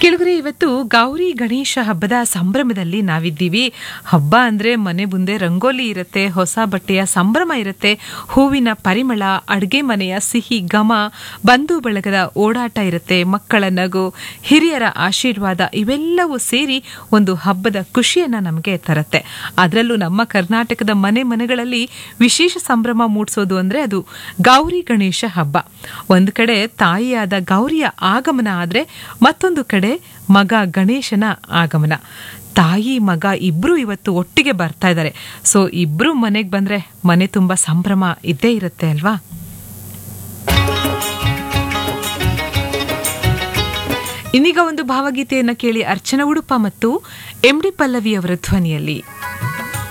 ಕೆಳಗರೆ ಇವತ್ತು ಗೌರಿ ಗಣೇಶ ಹಬ್ಬದ ಸಂಭ್ರಮದಲ್ಲಿ ನಾವಿದ್ದೀವಿ ಹಬ್ಬ ಅಂದ್ರೆ ಮನೆ ಮುಂದೆ ರಂಗೋಲಿ ಇರುತ್ತೆ ಹೊಸ ಬಟ್ಟೆಯ ಸಂಭ್ರಮ ಇರುತ್ತೆ ಹೂವಿನ ಪರಿಮಳ ಅಡುಗೆ ಮನೆಯ ಸಿಹಿ ಘಮ ಬಂಧು ಬಳಗದ ಓಡಾಟ ಇರುತ್ತೆ ಮಕ್ಕಳ ನಗು ಹಿರಿಯರ ಆಶೀರ್ವಾದ ಇವೆಲ್ಲವೂ ಸೇರಿ ಒಂದು ಹಬ್ಬದ ಖುಷಿಯನ್ನ ನಮಗೆ ತರುತ್ತೆ ಅದರಲ್ಲೂ ನಮ್ಮ ಕರ್ನಾಟಕದ ಮನೆ ಮನೆಗಳಲ್ಲಿ ವಿಶೇಷ ಸಂಭ್ರಮ ಮೂಡಿಸೋದು ಅಂದ್ರೆ ಅದು ಗೌರಿ ಗಣೇಶ ಹಬ್ಬ ಒಂದು ಕಡೆ ತಾಯಿಯಾದ ಗೌರಿಯ ಆಗಮನ ಆದ್ರೆ ಮತ್ತೊಂದು ಕಡೆ ಮಗ ಗಣೇಶನ ಆಗಮನ ತಾಯಿ ಮಗ ಇಬ್ರು ಇವತ್ತು ಒಟ್ಟಿಗೆ ಬರ್ತಾ ಇದ್ದಾರೆ ಸೊ ಇಬ್ರು ಮನೆಗೆ ಬಂದ್ರೆ ಮನೆ ತುಂಬಾ ಸಂಭ್ರಮ ಇದ್ದೇ ಇರುತ್ತೆ ಅಲ್ವಾ ಇನ್ನೀಗ ಒಂದು ಭಾವಗೀತೆಯನ್ನ ಕೇಳಿ ಅರ್ಚನಾ ಉಡುಪ ಮತ್ತು ಎಂ ಡಿ ಪಲ್ಲವಿ ಅವರ ಧ್ವನಿಯಲ್ಲಿ